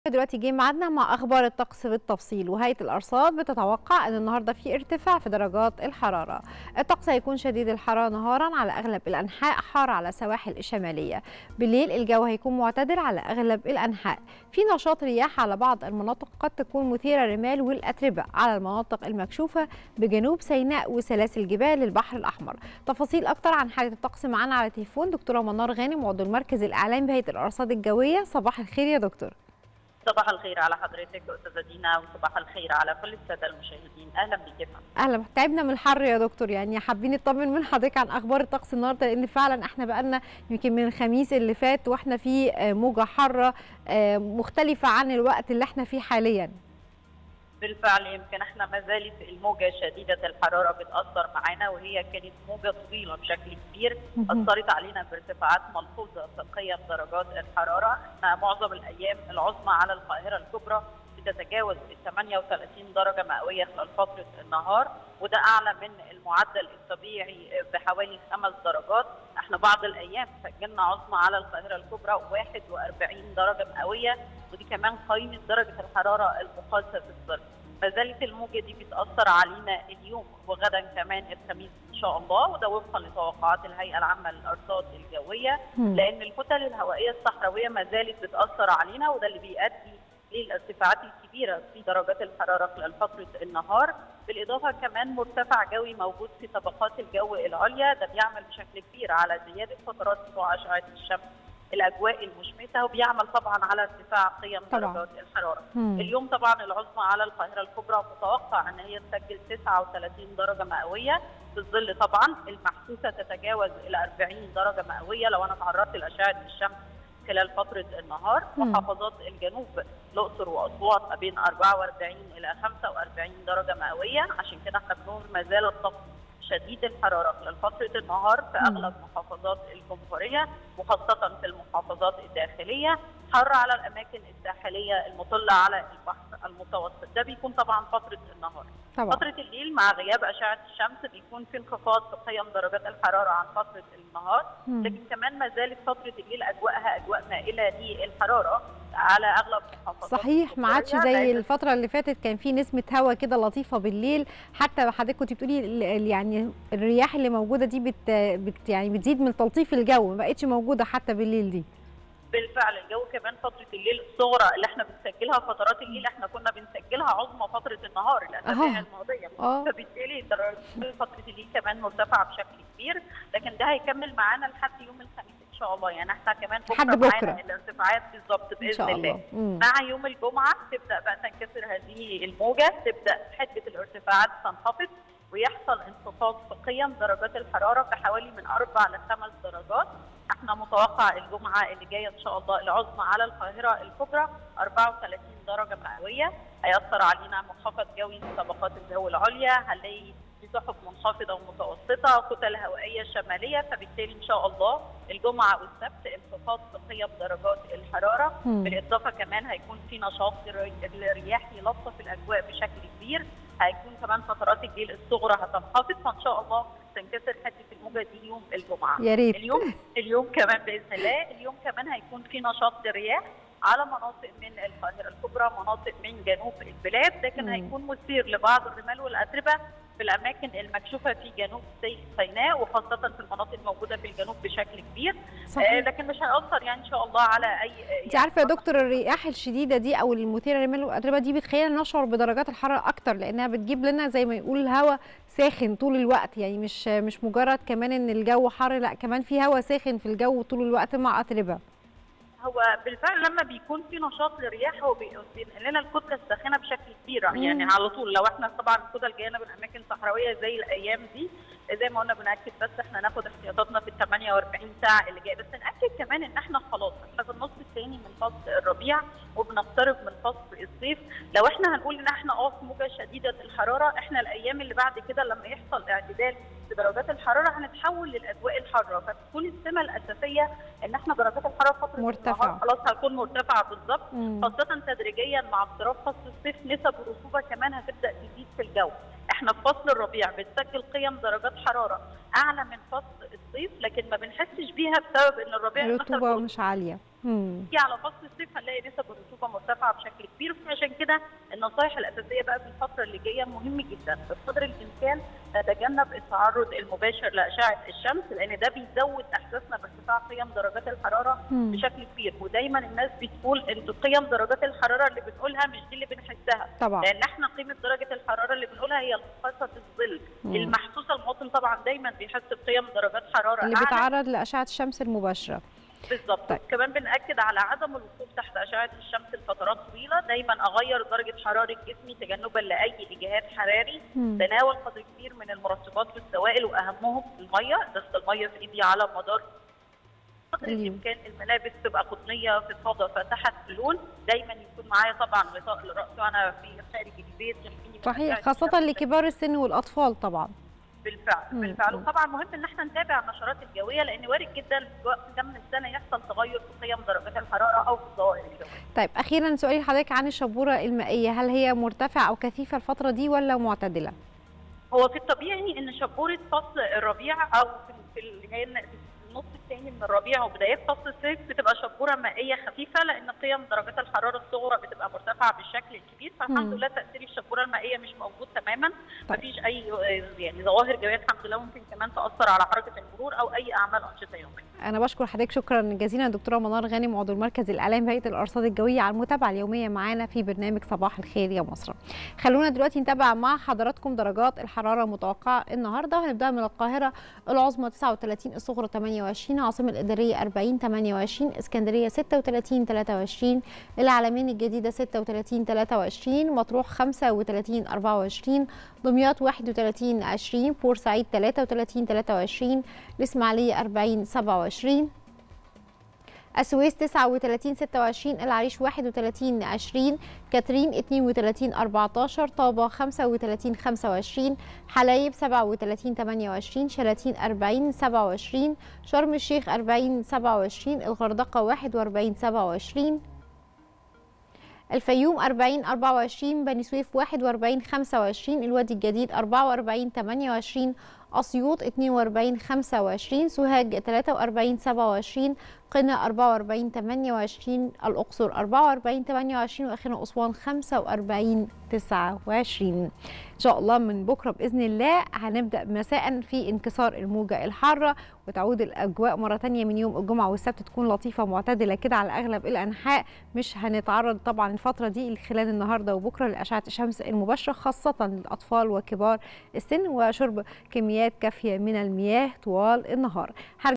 دلوقتي جه ميعادنا مع اخبار الطقس بالتفصيل وهيئه الارصاد بتتوقع ان النهارده في ارتفاع في درجات الحراره الطقس هيكون شديد الحراره نهارا على اغلب الانحاء حار على السواحل الشماليه بالليل الجو هيكون معتدل على اغلب الانحاء في نشاط رياح على بعض المناطق قد تكون مثيره الرمال والاتربه على المناطق المكشوفه بجنوب سيناء وسلاسل جبال البحر الاحمر تفاصيل اكتر عن حاله الطقس معانا على تليفون دكتوره منار غانم عضو المركز الاعلامي بهيئه الارصاد الجويه صباح الخير يا دكتور صباح الخير على حضرتك استاذه دينا وصباح الخير على كل الساده المشاهدين اهلا بك يا فندم اهلا تعبنا من الحر يا دكتور يعني حابين نطمن من حضرتك عن اخبار الطقس النهارده لان فعلا احنا بقالنا يمكن من الخميس اللي فات واحنا في موجه حاره مختلفه عن الوقت اللي احنا فيه حاليا بالفعل يمكن احنا ما زالت الموجه شديده الحراره بتاثر معانا وهي كانت موجه طويله بشكل كبير اثرت علينا بارتفاعات ملحوظه في قيم درجات الحراره احنا معظم الايام العظمى على القاهره الكبرى بتتجاوز ال 38 درجه مئويه خلال فتره النهار وده اعلى من المعدل الطبيعي بحوالي خمس درجات احنا بعض الايام سجلنا عظمى على القاهره الكبرى 41 درجه مئويه ودي كمان قيمه درجه الحراره المقاسه في الظل ما زالت الموجه دي بتاثر علينا اليوم وغدا كمان الخميس ان شاء الله وده وفقا لتوقعات الهيئه العامه للارصاد الجويه لان الكتل الهوائيه الصحراويه ما زالت بتاثر علينا وده اللي بيؤدي للارتفاعات الكبيره في درجات الحراره خلال فتره النهار بالاضافه كمان مرتفع جوي موجود في طبقات الجو العليا ده بيعمل بشكل كبير على زياده فترات سطوع اشعه الشمس الاجواء المشمسه وبيعمل طبعا على ارتفاع قيم طبعا. درجات الحراره. مم. اليوم طبعا العظمى على القاهره الكبرى متوقع ان هي تسجل 39 درجه مئويه في الظل طبعا المحسوسه تتجاوز ال 40 درجه مئويه لو انا تعرضت لاشعه الشمس خلال فتره النهار مم. محافظات الجنوب الاقصر واسوان ما بين 44 الى 45 درجه مئويه عشان كده احنا بنقول ما زال الطقس شديد الحراره خلال فتره النهار في اغلب محافظات الجمهوريه وخاصه في المحافظات الداخليه حر على الاماكن الساحليه المطله على البحر المتوسط ده بيكون طبعا فتره النهار طبعا فتره الليل مع غياب اشعه الشمس بيكون في انخفاض في قيم درجات الحراره عن فتره النهار مم. لكن كمان ما زالت فتره الليل اجواءها اجواء مائله للحراره على اغلب محافظات صحيح ما عادش الجمهورية، زي لأن الفتره اللي فاتت كان في نسمه هواء كده لطيفه بالليل حتى حضرتك كنت بتقولي ال- ال- يعني الرياح اللي موجوده دي بت, بت يعني بتزيد من تلطيف الجو ما بقتش موجوده حتى بالليل دي بالفعل الجو كمان فتره الليل الصغرى اللي احنا بنسجلها فترات الليل احنا كنا بنسجلها عظمى فتره النهار الاسابيع أها. الماضيه اه فبالتالي درجة فتره الليل كمان مرتفعه بشكل كبير لكن ده هيكمل معانا لحد يوم الخميس ان شاء الله يعني احنا كمان لحد بكره بكرة. معانا الارتفاعات بالظبط ان باذن شاء الله الله مم. مع يوم الجمعه تبدا بقى تنكسر هذه الموجه تبدا حده الارتفاعات تنخفض ويحصل انخفاض في قيم درجات الحراره بحوالي من اربع لخمس درجات احنا متوقع الجمعه اللي جايه ان شاء الله العظمى على القاهره الكبرى 34 درجه مئويه هيأثر علينا منخفض جوي في طبقات الجو العليا هنلاقي في سحب منخفضه ومتوسطه كتل هوائيه شماليه فبالتالي ان شاء الله الجمعه والسبت انخفاض في قيم درجات الحراره مم. بالاضافه كمان هيكون في نشاط الري- الرياح يلطف الاجواء بشكل كبير هيكون كمان فترات الليل الصغرى هتنخفض فان شاء الله تنكسر حده الموجه دي يوم الجمعه يا ريت اليوم اليوم كمان باذن الله اليوم كمان هيكون في نشاط للرياح على مناطق من القاهره الكبرى مناطق من جنوب البلاد لكن مم. هيكون مثير لبعض الرمال والاتربه في الاماكن المكشوفه في جنوب سي- سيناء وخاصه في المناطق الموجوده في الجنوب بشكل كبير آه صحيح لكن مش هيأثر يعني ان شاء الله على اي انت عارفه يا دكتور الرياح الشديده دي او المثيره للرمال والاتربه دي بتخلينا نشعر بدرجات الحراره اكتر لانها بتجيب لنا زي ما يقول الهواء ساخن طول الوقت يعني مش مش مجرد كمان ان الجو حر لا كمان في هواء ساخن في الجو طول الوقت مع اتربه هو بالفعل لما بيكون في نشاط للرياح هو بي- بينقل لنا الكتله الساخنه بشكل كبير مم. يعني على طول لو احنا طبعا الكتل جايه لنا من اماكن صحراويه زي الايام دي زي ما قلنا بناكد بس احنا ناخد احتياطاتنا في ال 48 ساعه اللي جايه بس ناكد كمان ان احنا خلاص احنا في النص الثاني من فصل الربيع وبنقترب من فصل الصيف لو احنا هنقول ان احنا اه في موجه شديده الحراره احنا الايام اللي بعد كده لما يحصل اعتدال في درجات الحراره هنتحول للاجواء الحاره فتكون السمه الاساسيه ان احنا درجات الحراره فتره مرتفعة. النهار خلاص هتكون مرتفعه بالظبط مم. خاصه تدريجيا مع اقتراب فصل الصيف نسب الرطوبه كمان هتبدا تزيد في الجو احنا في فصل الربيع بنسجل قيم درجات حراره اعلى من فصل الصيف لكن ما بنحسش بيها بسبب ان الربيع الرطوبه مثلا مش عاليه مم. في على فصل الصيف هنلاقي نسب الرطوبه مرتفعه بشكل كبير فعشان كده النصائح الاساسيه بقى في الفتره اللي جايه مهم جدا بقدر الامكان نتجنب التعرض المباشر لاشعه الشمس لان ده بيزود احساسنا بارتفاع قيم درجات الحراره مم. بشكل كبير ودايما الناس بتقول ان قيم درجات الحراره اللي بنقولها مش دي اللي بنحسها طبعا لان احنا قيمه درجه الحراره اللي بنقولها هي الخاصه الظل مم. المحسوسه المواطن طبعا دايما بيحس بقيم درجات حراره اللي اعلى بيتعرض لاشعه الشمس المباشره بالظبط طيب. كمان بنأكد على عدم الوقوف تحت أشعة الشمس لفترات طويلة دايما أغير درجة حرارة جسمي تجنبا لأي إجهاد حراري مم. تناول قدر كبير من المرطبات والسوائل وأهمهم المية ازازة المية في إيدي على مدار قدر اليوم. الإمكان الملابس تبقى قطنية فضفاضة فاتحة اللون دايما يكون معايا طبعا غطاء للرأس وأنا في خارج البيت يحميني من صحيح أشعة خاصه الشمس. لكبار السن والاطفال طبعا بالفعل مم. بالفعل مم. وطبعا مهم ان احنا نتابع النشرات الجويه لان وارد جدا في وقت ده من السنه يحصل تغير في قيم درجات الحراره او في الظواهر الجويه. طيب اخيرا سؤالي لحضرتك عن الشبوره المائيه هل هي مرتفعه او كثيفه الفتره دي ولا معتدله هو في الطبيعي ان شبوره فصل الربيع او في في اللي هي في النص الثاني من الربيع وبدايات فصل الصيف بتبقى شبوره مائيه خفيفه لان قيم درجات الحراره الصغرى بتبقى مرتفعه بالشكل الكبير فالحمد مم. لله تاثير الشبوره المائيه مش موجود تماما طيب. مفيش اي يعني ظواهر جويه الحمد لله ممكن كمان تاثر على حركه المرور او اي اعمال انشطه يوميه. انا بشكر حضرتك شكرا جزيلا دكتوره منار غانم عضو المركز الاعلامي بهيئه الارصاد الجويه على المتابعه اليوميه معانا في برنامج صباح الخير يا مصر خلونا دلوقتي نتابع مع حضراتكم درجات الحراره المتوقعه النهارده وهنبدا من القاهره العظمى 39 الصغرى 28 العاصمه الاداريه 40 28 اسكندريه 36 23 العلمين الجديده 36 23 مطروح 35 24 دمياط 31 20 بورسعيد 33 23 الإسماعيلية 40 27 السويس 39 26 العريش 31 20 كاترين 32 14 طابة 35 25 حلايب 37 28 شلاتين 40 27 شرم الشيخ 40 27 الغردقة 41 27 الفيوم 40 24 بني سويف 41 25 الوادي الجديد 44 28 أسيوط 42 25 سوهاج 43 27 قنا 44 28 الأقصر 44 28 وأخيرا أسوان 45 29 إن شاء الله من بكرة بإذن الله هنبدأ مساء في انكسار الموجة الحارة وتعود الأجواء مرة تانية من يوم الجمعة والسبت تكون لطيفة معتدلة كده على أغلب الأنحاء مش هنتعرض طبعا الفترة دي خلال النهاردة وبكرة لأشعة الشمس المباشرة خاصة للأطفال وكبار السن وشرب كميات كافية من المياه طوال النهار